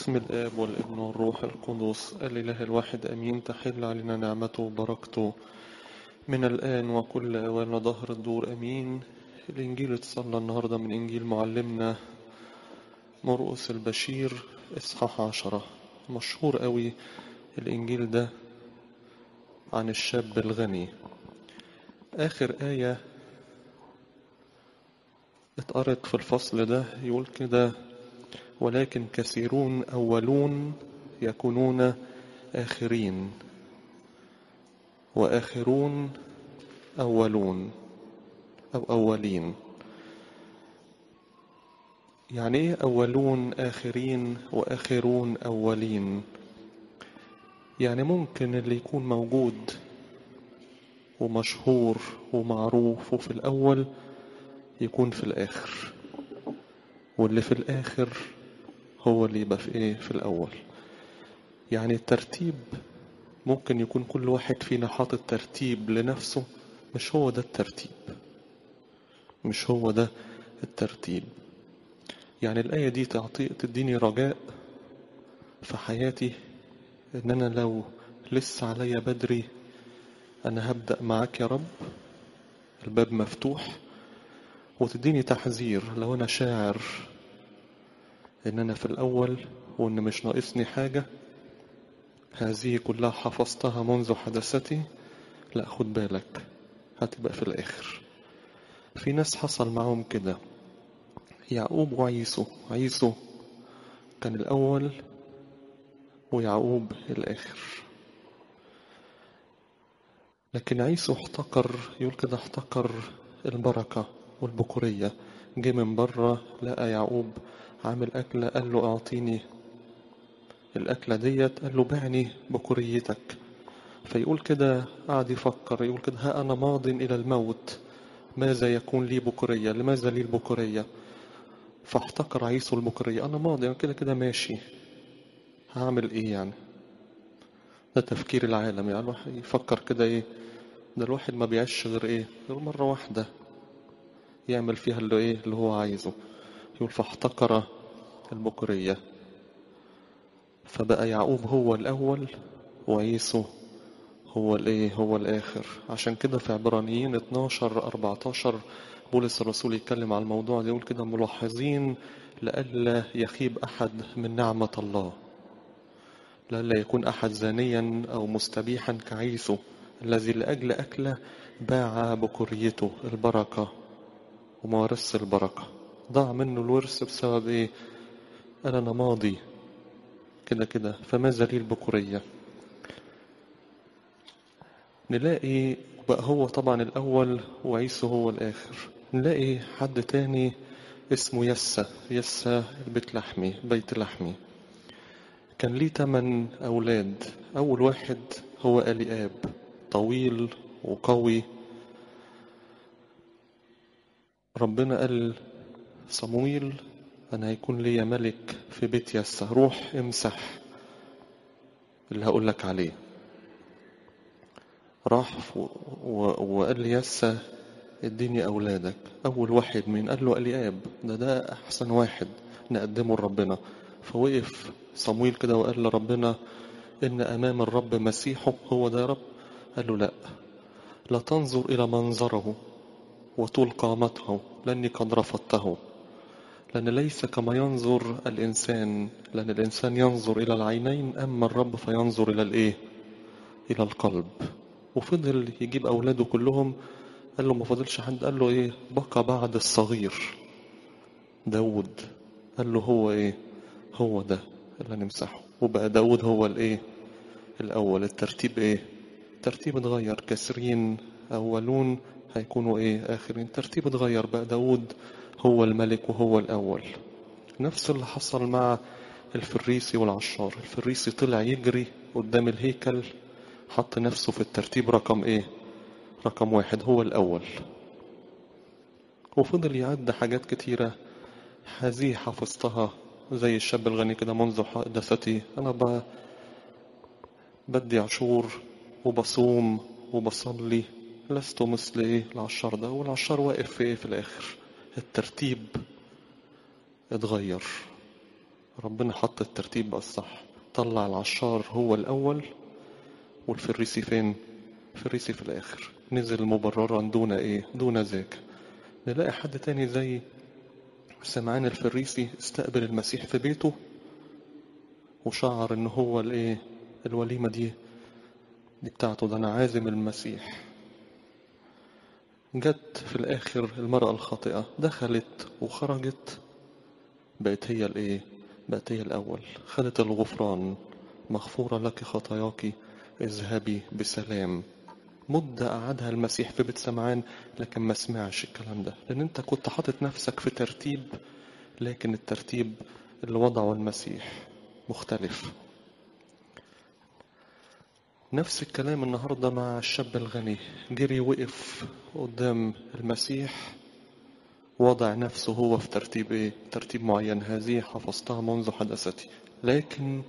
باسم الآب والابن والروح القدس الإله الواحد أمين تحل علينا نعمته وبركته من الآن وكل أوان ظهر الدور أمين الإنجيل اتصلى النهاردة من إنجيل معلمنا مرقس البشير إصحاح عشرة مشهور قوي الإنجيل ده عن الشاب الغني آخر آية اتقرت في الفصل ده يقول كده ولكن كثيرون أولون يكونون آخرين وآخرون أولون أو أولين يعني إيه أولون آخرين وآخرون أولين يعني ممكن اللي يكون موجود ومشهور ومعروف وفي الأول يكون في الآخر واللي في الآخر هو اللي يبقى في إيه في الأول يعني الترتيب ممكن يكون كل واحد فينا حاطط ترتيب لنفسه مش هو ده الترتيب مش هو ده الترتيب يعني الآية دي تعطي تديني رجاء في حياتي إن أنا لو لسه عليا بدري أنا هبدأ معاك يا رب الباب مفتوح وتديني تحذير لو أنا شاعر إن أنا في الأول وإن مش ناقصني حاجة هذه كلها حفظتها منذ حدثتي لا خد بالك هتبقى في الآخر في ناس حصل معهم كده يعقوب وعيسو عيسو كان الأول ويعقوب الآخر لكن عيسو احتقر يقول كده احتقر البركة والبكورية جه من بره لقى يعقوب عامل أكلة قال له أعطيني الأكلة ديت قال له بعني بكوريتك فيقول كده قعد يفكر يقول كده ها أنا ماض إلى الموت ماذا يكون لي بكورية لماذا لي البكورية فاحتقر عيسو البكورية أنا ماضي أنا كده كده ماشي هعمل إيه يعني ده تفكير العالم يعني الواحد يفكر كده إيه ده الواحد ما بيعيش غير إيه غير مرة واحدة يعمل فيها اللي إيه اللي هو عايزه يقول فاحتقر البكورية فبقى يعقوب هو الأول وعيسو هو الايه هو الاخر عشان كده في عبرانيين 12 14 بولس الرسول يتكلم على الموضوع ده يقول كده ملاحظين لئلا يخيب احد من نعمه الله لئلا يكون احد زانيا او مستبيحا كعيسو الذي لاجل اكله باع بكوريته البركه وما ورث البركه ضاع منه الورث بسبب ايه قال انا ماضي كده كده فماذا لي البكوريه نلاقي بقى هو طبعا الأول وعيسو هو الآخر نلاقي حد تاني اسمه يسا يسا البيت لحمي بيت لحمي كان ليه تمن أولاد أول واحد هو أليآب طويل وقوي ربنا قال صمويل أنا هيكون ليا ملك في بيت يسا روح امسح اللي هقول لك عليه راح وقال لي يسا اديني اولادك اول واحد مين قال له الياب ده ده احسن واحد نقدمه لربنا فوقف صمويل كده وقال لربنا ان امام الرب مسيحه هو ده يا رب قال له لا لا تنظر الى منظره وطول قامته لاني قد رفضته لأن ليس كما ينظر الإنسان لأن الإنسان ينظر إلى العينين أما الرب فينظر إلى الإيه؟ إلى القلب وفضل يجيب أولاده كلهم قال له ما فضلش حد قال له إيه بقى بعد الصغير داود قال له هو إيه هو ده اللي هنمسحه وبقى داود هو الإيه الأول الترتيب إيه ترتيب اتغير كسرين أولون هيكونوا إيه آخرين ترتيب اتغير بقى داود هو الملك وهو الأول نفس اللي حصل مع الفريسي والعشار الفريسي طلع يجري قدام الهيكل حط نفسه في الترتيب رقم ايه رقم واحد هو الاول وفضل يعد حاجات كتيرة هذه حفظتها زي الشاب الغني كده منذ حدثتي انا ب... بدي عشور وبصوم وبصلي لست مثل ايه العشار ده والعشار واقف في ايه في الاخر الترتيب اتغير ربنا حط الترتيب بقى الصح طلع العشار هو الأول والفريسي فين الفريسي في الآخر نزل مبررا دون إيه دون ذاك نلاقي حد تاني زي سمعان الفريسي استقبل المسيح في بيته وشعر ان هو الايه الوليمة دي دي بتاعته ده انا عازم المسيح جت في الاخر المرأة الخاطئة دخلت وخرجت بقت هي الايه بقت هي الاول خدت الغفران مغفورة لك خطاياك اذهبي بسلام مدة قعدها المسيح في بيت سمعان لكن ما سمعش الكلام ده لأن أنت كنت حاطط نفسك في ترتيب لكن الترتيب اللي وضعه المسيح مختلف نفس الكلام النهاردة مع الشاب الغني جري وقف قدام المسيح وضع نفسه هو في ترتيب ايه ترتيب معين هذه حفظتها منذ حدثتي لكن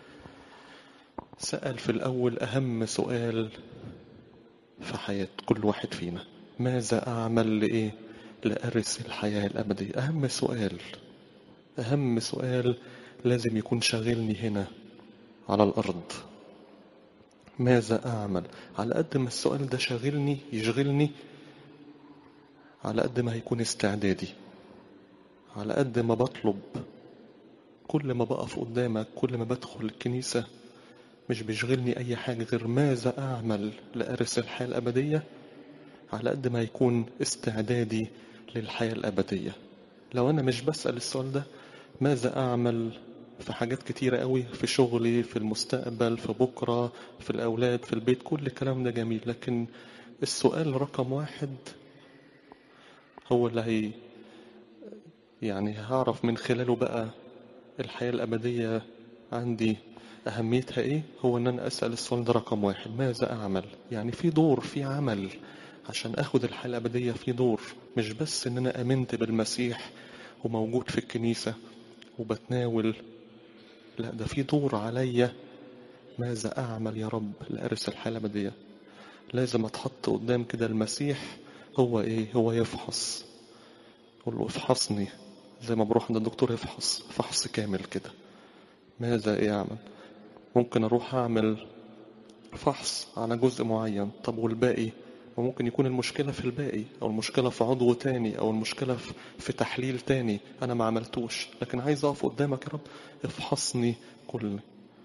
سأل في الأول أهم سؤال في حياة كل واحد فينا ماذا أعمل لإيه لأرث الحياة الأبدية أهم سؤال أهم سؤال لازم يكون شاغلني هنا على الأرض ماذا أعمل على قد ما السؤال ده شاغلني يشغلني على قد ما هيكون استعدادي على قد ما بطلب كل ما بقف قدامك كل ما بدخل الكنيسة مش بيشغلني أي حاجة غير ماذا أعمل لأرث الحياة الأبدية على قد ما يكون استعدادي للحياة الأبدية لو أنا مش بسأل السؤال ده ماذا أعمل في حاجات كتيرة قوي في شغلي في المستقبل في بكرة في الأولاد في البيت كل الكلام ده جميل لكن السؤال رقم واحد هو اللي هي يعني هعرف من خلاله بقى الحياة الأبدية عندي أهميتها إيه هو إن أنا أسأل السؤال ده رقم واحد ماذا أعمل يعني في دور في عمل عشان أخد الحياة الأبدية في دور مش بس إن أنا آمنت بالمسيح وموجود في الكنيسة وبتناول لا ده في دور عليا ماذا أعمل يا رب لأرث الحياة الأبدية لازم أتحط قدام كده المسيح هو إيه هو يفحص قول له افحصني زي ما بروح عند الدكتور يفحص فحص كامل كده ماذا إيه أعمل ممكن أروح أعمل فحص على جزء معين طب والباقي وممكن يكون المشكلة في الباقي أو المشكلة في عضو تاني أو المشكلة في تحليل تاني أنا ما عملتوش لكن عايز أقف قدامك يا رب افحصني كل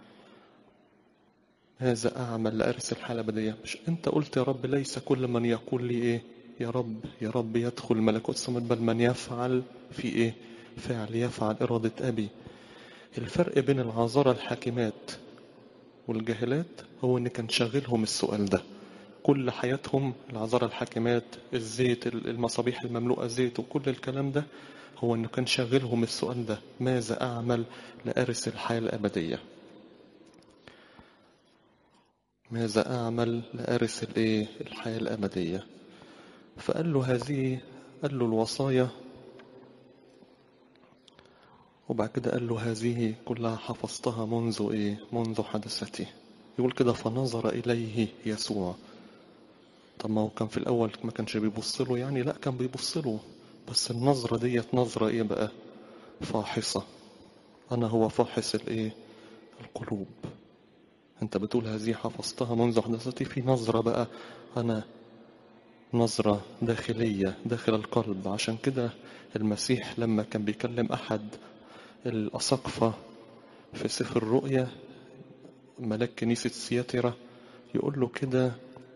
هذا أعمل لأرث الحالة الأبدية مش أنت قلت يا رب ليس كل من يقول لي إيه يا رب يا رب يدخل ملكوت السماء بل من يفعل في إيه فعل يفعل إرادة أبي الفرق بين العذارى الحاكمات والجاهلات هو ان كان شاغلهم السؤال ده كل حياتهم العذارى الحاكمات الزيت المصابيح المملوءة زيت وكل الكلام ده هو انه كان شاغلهم السؤال ده ماذا اعمل لأرث الحياة الأبدية ماذا اعمل لأرث الايه الحياة الأبدية فقال له هذه قال له الوصايا وبعد كده قال له هذه كلها حفظتها منذ ايه منذ حدثتي يقول كده فنظر اليه يسوع طب ما هو كان في الاول ما كانش بيبص له يعني لا كان بيبص له بس النظرة ديت نظرة ايه بقى فاحصة انا هو فاحص الايه القلوب انت بتقول هذه حفظتها منذ حدثتي في نظرة بقى انا نظرة داخلية داخل القلب عشان كده المسيح لما كان بيكلم أحد الأساقفة في سفر الرؤيا ملاك كنيسة سياترة يقول له كده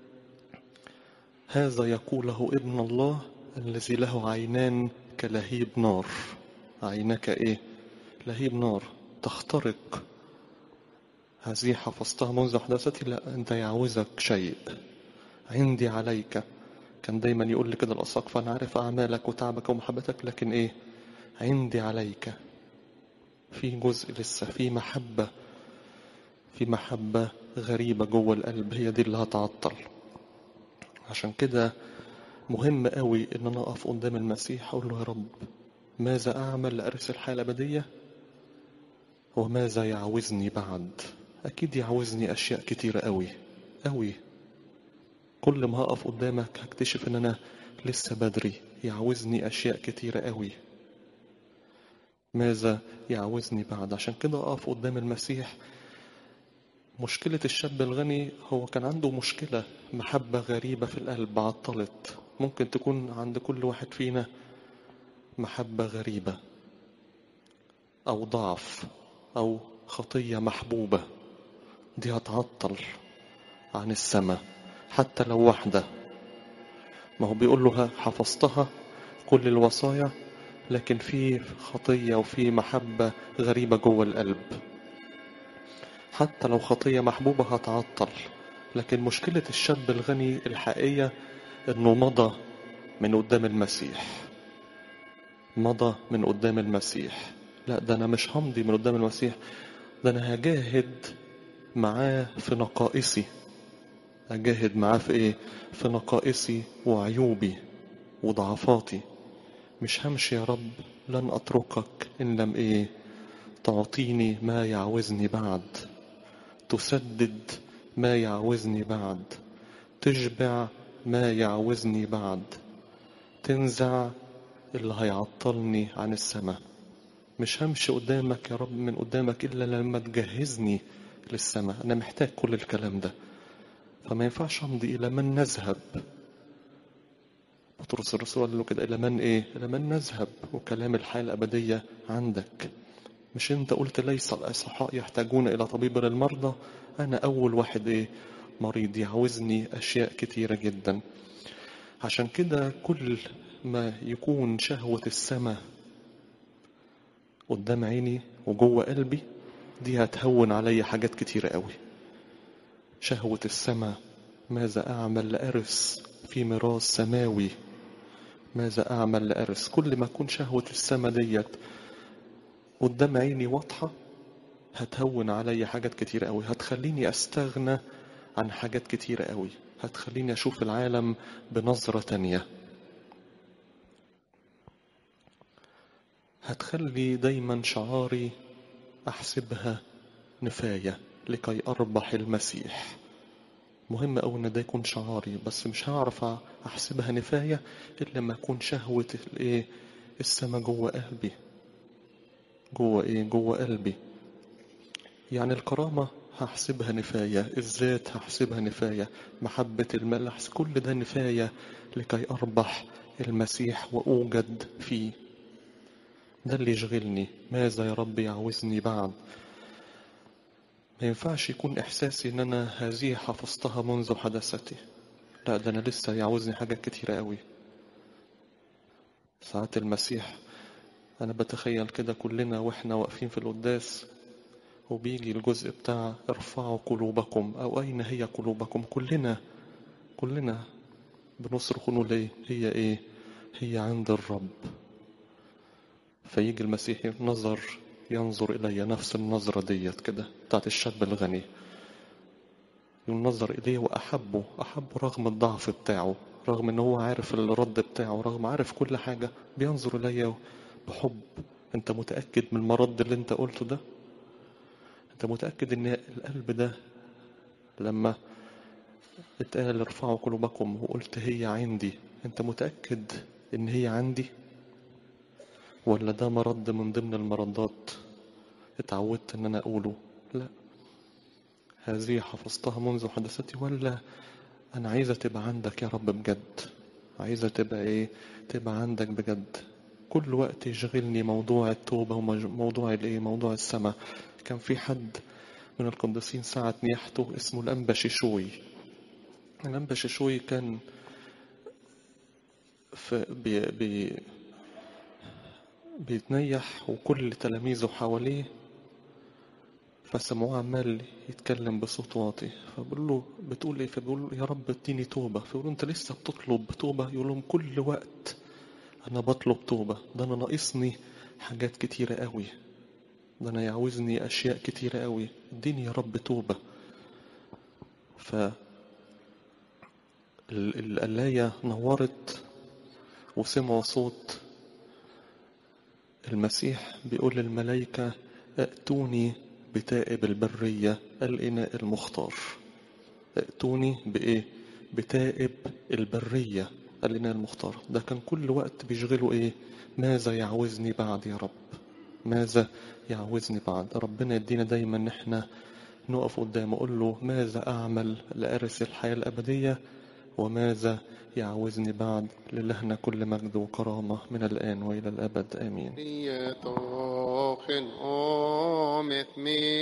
هذا يقوله ابن الله الذي له عينان كلهيب نار عينك ايه لهيب نار تخترق هذه حفظتها منذ حدثتي لا انت يعوزك شيء عندي عليك كان دايما يقول لي كده الأساقفة أنا عارف أعمالك وتعبك ومحبتك لكن إيه عندي عليك في جزء لسه في محبة في محبة غريبة جوه القلب هي دي اللي هتعطل عشان كده مهم قوي ان انا اقف قدام المسيح اقول له يا رب ماذا اعمل لارث الحياه الابديه وماذا يعوزني بعد اكيد يعوزني اشياء كتيره قوي قوي كل ما هقف قدامك هكتشف ان انا لسه بدري يعوزني اشياء كتيره قوي ماذا يعوزني بعد عشان كده أقف قدام المسيح مشكلة الشاب الغني هو كان عنده مشكلة محبة غريبة في القلب عطلت ممكن تكون عند كل واحد فينا محبة غريبة أو ضعف أو خطية محبوبة دي هتعطل عن السماء حتى لو واحدة ما هو بيقول له حفظتها كل الوصايا لكن في خطية وفي محبة غريبة جوه القلب حتى لو خطية محبوبة هتعطل لكن مشكلة الشاب الغني الحقيقية انه مضى من قدام المسيح مضى من قدام المسيح لا ده انا مش همضي من قدام المسيح ده انا هجاهد معاه في نقائصي اجاهد معاه في ايه في نقائصي وعيوبي وضعفاتي مش همشي يا رب لن اتركك ان لم ايه تعطيني ما يعوزني بعد تسدد ما يعوزني بعد تشبع ما يعوزني بعد تنزع اللي هيعطلني عن السماء مش همشي قدامك يا رب من قدامك إلا لما تجهزني للسماء أنا محتاج كل الكلام ده فما ينفعش أمضي إلى من نذهب بطرس الرسول قال له كده إلى من إيه؟ إلى من نذهب وكلام الحياة الأبدية عندك مش أنت قلت ليس الأصحاء يحتاجون إلى طبيب للمرضى أنا أول واحد إيه؟ مريض يعوزني أشياء كتيرة جدا عشان كده كل ما يكون شهوة السماء قدام عيني وجوه قلبي دي هتهون علي حاجات كتيرة قوي شهوة السماء ماذا أعمل لأرث في ميراث سماوي ماذا أعمل لأرث كل ما أكون شهوة السماء ديت قدام عيني واضحة هتهون علي حاجات كتيرة قوي هتخليني أستغنى عن حاجات كتيرة قوي هتخليني أشوف العالم بنظرة تانية هتخلي دايما شعاري أحسبها نفاية لكي أربح المسيح مهم أوي إن ده يكون شعاري بس مش هعرف أحسبها نفاية إلا لما أكون شهوة الإيه السما جوه قلبي جوه إيه جوه قلبي يعني الكرامة هحسبها نفاية الذات هحسبها نفاية محبة المال كل ده نفاية لكي أربح المسيح وأوجد فيه ده اللي يشغلني ماذا يا رب يعوزني بعد ما ينفعش يكون إحساسي إن أنا هذه حفظتها منذ حدثتي لا ده أنا لسه يعوزني حاجات كتيرة قوي ساعات المسيح أنا بتخيل كده كلنا وإحنا واقفين في القداس وبيجي الجزء بتاع ارفعوا قلوبكم أو أين هي قلوبكم كلنا كلنا بنصرخ نقول إيه هي إيه هي عند الرب فيجي المسيح نظر ينظر إلي نفس النظرة ديت كده بتاعت الشاب الغني ينظر إليه وأحبه أحبه رغم الضعف بتاعه رغم إن هو عارف الرد بتاعه رغم عارف كل حاجة بينظر إلي بحب أنت متأكد من المرد اللي أنت قلته ده أنت متأكد إن القلب ده لما اتقال ارفعوا قلوبكم وقلت هي عندي أنت متأكد إن هي عندي ولا ده مرض من ضمن المرضات اتعودت ان انا اقوله لا هذه حفظتها منذ حدثتي ولا انا عايزه تبقى عندك يا رب بجد عايزه تبقى ايه تبقى عندك بجد كل وقت يشغلني موضوع التوبه وموضوع الايه موضوع السماء كان في حد من القديسين ساعة نياحته اسمه الأنبا شيشوي الأنبا شيشوي كان في بي بي بيتنيح وكل تلاميذه حواليه فسمعوه عمال يتكلم بصوت واطي فبقول له بتقول ايه فبيقول له يا رب اديني توبة فيقول له انت لسه بتطلب توبة يقول لهم كل وقت انا بطلب توبة ده انا ناقصني حاجات كتيرة قوي ده انا يعوزني اشياء كتيرة قوي اديني يا رب توبة ف القلاية نورت وسمعوا صوت المسيح بيقول للملائكة ائتوني بتائب البرية الإناء المختار ائتوني بإيه بتائب البرية الإناء المختار ده كان كل وقت بيشغله إيه ماذا يعوزني بعد يا رب ماذا يعوزني بعد ربنا يدينا دايما ان احنا نقف قدامه اقول له ماذا اعمل لارث الحياه الابديه وماذا يعوزني بعد للهنا كل مجد وكرامه من الان والى الابد امين Yetochen omet mi